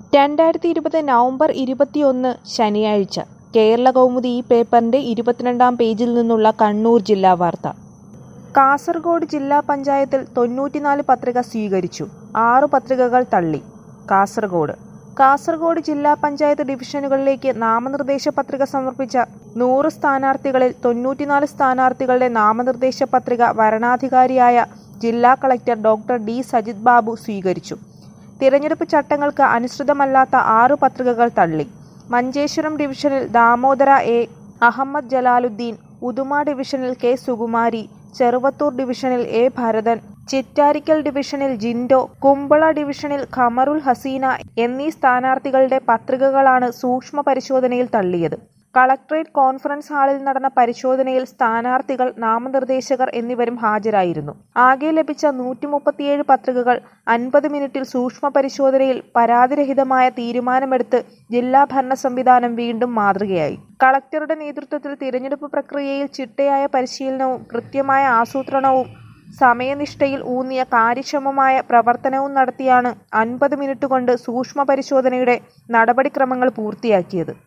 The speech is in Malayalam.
രണ്ടായിരത്തി ഇരുപത് നവംബർ ഇരുപത്തിയൊന്ന് ശനിയാഴ്ച കേരള കൗമുദി ഈ പേപ്പറിന്റെ ഇരുപത്തിരണ്ടാം പേജിൽ നിന്നുള്ള കണ്ണൂർ ജില്ലാ വാർത്ത കാസർഗോഡ് ജില്ലാ പഞ്ചായത്തിൽ തൊണ്ണൂറ്റിനാല് പത്രിക സ്വീകരിച്ചു ആറു പത്രികകൾ തള്ളി കാസർഗോഡ് കാസർഗോഡ് ജില്ലാ പഞ്ചായത്ത് ഡിവിഷനുകളിലേക്ക് നാമനിർദ്ദേശ പത്രിക സമർപ്പിച്ച നൂറ് സ്ഥാനാർത്ഥികളിൽ തൊണ്ണൂറ്റിനാല് സ്ഥാനാർത്ഥികളുടെ നാമനിർദ്ദേശ പത്രിക വരണാധികാരിയായ ജില്ലാ collector doctor D Sajith Babu സ്വീകരിച്ചു തിരഞ്ഞെടുപ്പ് ചട്ടങ്ങൾക്ക് അനുസൃതമല്ലാത്ത ആറു പത്രികകൾ തള്ളി മഞ്ചേശ്വരം ഡിവിഷനിൽ ദാമോദര എ അഹമ്മദ് ജലാലുദ്ദീൻ ഉദുമ ഡിവിഷനിൽ കെ സുകുമാരി ചെറുവത്തൂർ ഡിവിഷനിൽ എ ഭരതൻ ചിറ്റാരിക്കൽ ഡിവിഷനിൽ ജിൻഡോ കുമ്പള ഡിവിഷനിൽ ഖമറുൽ ഹസീന എന്നീ സ്ഥാനാർത്ഥികളുടെ പത്രികകളാണ് സൂക്ഷ്മ പരിശോധനയിൽ തള്ളിയത് കളക്ടറേറ്റ് കോൺഫറൻസ് ഹാളിൽ നടന്ന പരിശോധനയിൽ സ്ഥാനാർത്ഥികൾ നാമനിർദ്ദേശകർ എന്നിവരും ഹാജരായിരുന്നു ആകെ ലഭിച്ച നൂറ്റി മുപ്പത്തിയേഴ് പത്രികകൾ അൻപത് മിനിറ്റിൽ സൂക്ഷ്മ പരിശോധനയിൽ പരാതിരഹിതമായ തീരുമാനമെടുത്ത് ജില്ലാ ഭരണ സംവിധാനം വീണ്ടും മാതൃകയായി കളക്ടറുടെ നേതൃത്വത്തിൽ തിരഞ്ഞെടുപ്പ് പ്രക്രിയയിൽ ചിട്ടയായ പരിശീലനവും കൃത്യമായ ആസൂത്രണവും സമയനിഷ്ഠയിൽ ഊന്നിയ കാര്യക്ഷമമായ പ്രവർത്തനവും നടത്തിയാണ് അൻപത് മിനിറ്റ് കൊണ്ട് സൂക്ഷ്മ പരിശോധനയുടെ നടപടിക്രമങ്ങൾ പൂർത്തിയാക്കിയത്